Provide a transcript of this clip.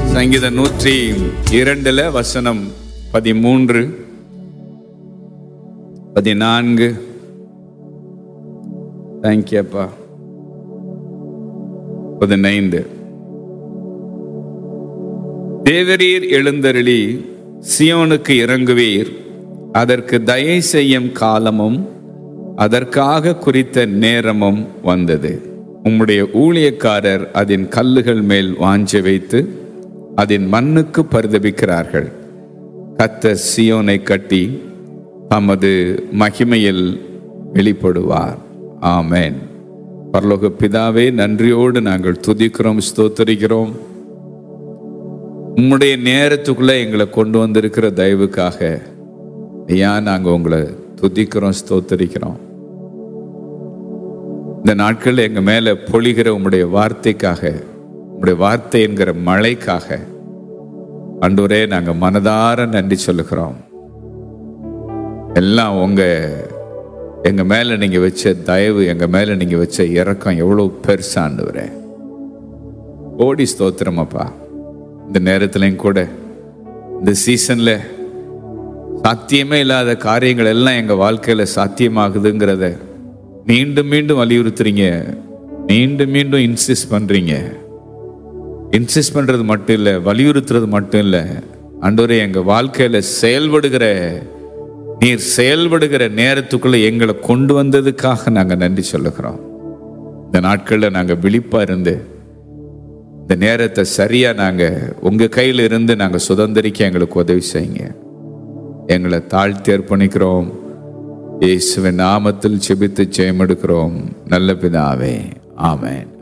சங்கீதம் நூற்றி இரண்டுல வசனம் பதிமூன்று பதினான்கு தேங்க்யூப்பா பதினைந்து தேவரீர் எழுந்தருளி சியோனுக்கு இறங்குவீர் அதற்கு தயை செய்யும் காலமும் அதற்காக குறித்த நேரமும் வந்தது உம்முடைய ஊழியக்காரர் அதன் கல்லுகள் மேல் வாஞ்ச வைத்து அதன் மண்ணுக்கு பரிதபிக்கிறார்கள் கத்த சியோனை கட்டி தமது மகிமையில் வெளிப்படுவார் ஆமென் பரலோக பிதாவே நன்றியோடு நாங்கள் துதிக்கிறோம் ஸ்தோத்தரிக்கிறோம் உம்முடைய நேரத்துக்குள்ள எங்களை கொண்டு வந்திருக்கிற தயவுக்காக ஐயா நாங்கள் உங்களை துதிக்கிறோம் ஸ்தோத்தரிக்கிறோம் இந்த நாட்களில் எங்கள் மேலே பொழிகிற உம்முடைய வார்த்தைக்காக உம்முடைய வார்த்தை என்கிற மழைக்காக அன்றுவரே நாங்கள் மனதார நன்றி சொல்லுகிறோம் எல்லாம் உங்க எங்க மேல நீங்க வச்ச தயவு எங்க மேல நீங்க வச்ச இறக்கம் எவ்வளவு பெருசாண்டுவரே ஓடி ஸ்தோத்திரம் அப்பா இந்த நேரத்துலையும் கூட இந்த சீசன்ல சாத்தியமே இல்லாத காரியங்கள் எல்லாம் எங்க வாழ்க்கையில சாத்தியமாகுதுங்கிறத மீண்டும் மீண்டும் வலியுறுத்துறீங்க மீண்டும் மீண்டும் இன்சிஸ்ட் பண்றீங்க இன்சிஸ்ட் பண்றது மட்டும் இல்லை வலியுறுத்துறது மட்டும் இல்லை அன்றவரே எங்க வாழ்க்கையில செயல்படுகிற நீர் செயல்படுகிற நேரத்துக்குள்ள எங்களை கொண்டு வந்ததுக்காக நாங்க நன்றி சொல்லுகிறோம் இந்த நாட்கள்ல நாங்க விழிப்பா இருந்து இந்த நேரத்தை சரியா நாங்க உங்க கையில இருந்து நாங்க சுதந்திரிக்க எங்களுக்கு உதவி செய்யுங்க எங்களை தாழ்த்தி அர்ப்பணிக்கிறோம் இயேசுவின் நாமத்தில் செபித்து ஜெயமெடுக்கிறோம் நல்ல பிதாவே ஆமென்